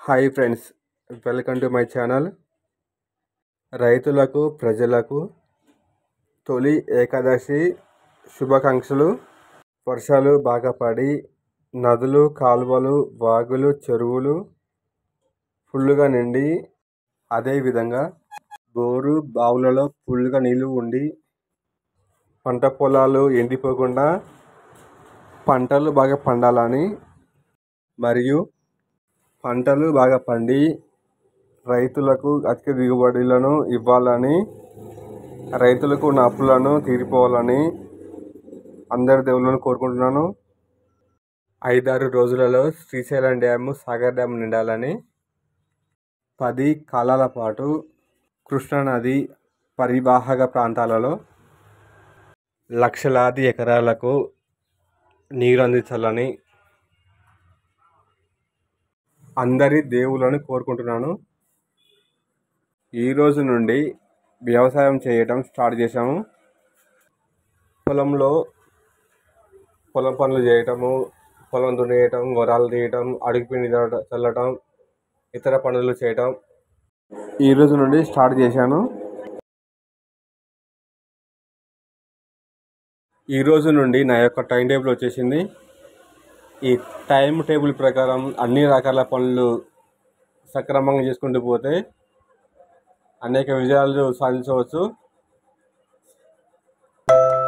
hi friends welcome to my channel రైతులకు ప్రజలకు తొలి ఏకాదశి శుభాకాంక్షలు వర్షాలు బాగా పడి నదులు కాలువలు వాగులు చెరువులు ఫుల్లుగా నిండి అదేవిధంగా బోరు బావులలో ఫుల్గా నీళ్ళు ఉండి పంట పొలాలు ఎండిపోకుండా పంటలు బాగా పండాలని మరియు పంటలు బాగా పండి రైతులకు అధిక దిగుబడులను ఇవ్వాలని రైతులకు ఉన్న అప్పులను తీరిపోవాలని అందరి దేవుళ్ళను కోరుకుంటున్నాను ఐదారు రోజులలో శ్రీశైలం డ్యాము సాగర్ డ్యామ్ నిండాలని పది కాలాల పాటు కృష్ణానది పరివాహక ప్రాంతాలలో లక్షలాది ఎకరాలకు నీరు అందించాలని అందరి దేవుళ్ళని కోరుకుంటున్నాను ఈ రోజు నుండి వ్యవసాయం చేయటం స్టార్ట్ చేశాము పొలంలో పొలం పనులు చేయటము పొలం దున్నేయటం వరాలు తీయటం అడుగు పిండి చల్లట- చల్లటం ఇతర పనులు చేయటం ఈ రోజు నుండి స్టార్ట్ చేశాను ఈ రోజు నుండి నా యొక్క టైం టేబుల్ వచ్చేసింది ఈ టైం టేబుల్ ప్రకారం అన్ని రకాల పనులు సక్రమంగా చేసుకుంటూ పోతే అనేక విజయాలు సాధించవచ్చు